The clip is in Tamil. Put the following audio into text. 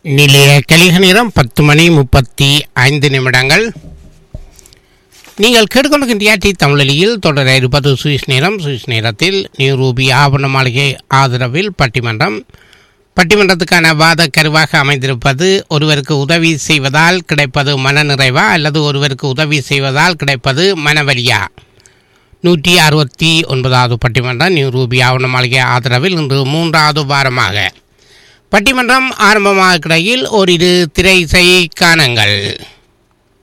நிலைய கலிக நேரம் பத்து மணி முப்பத்தி ஐந்து நிமிடங்கள் நீங்கள் கேட்டுக்கொண்டிருக்கின்ற டி தமிழொலியில் தொடர இருப்பது சுவிஸ் நேரம் சுவிஸ் நேரத்தில் நியூரூபி ஆவண மாளிகை ஆதரவில் பட்டிமன்றம் பட்டிமன்றத்துக்கான வாத கருவாக அமைந்திருப்பது ஒருவருக்கு உதவி செய்வதால் கிடைப்பது மனநிறைவா அல்லது ஒருவருக்கு உதவி செய்வதால் கிடைப்பது மனவலியா நூற்றி அறுபத்தி ஒன்பதாவது பட்டிமன்றம் நியூ ரூபி ஆவண மாளிகை ஆதரவில் இன்று மூன்றாவது வாரமாக பட்டிமன்றம் ஆரம்பமாக கிடையில் ஓரிரு திரை இசை காணங்கள்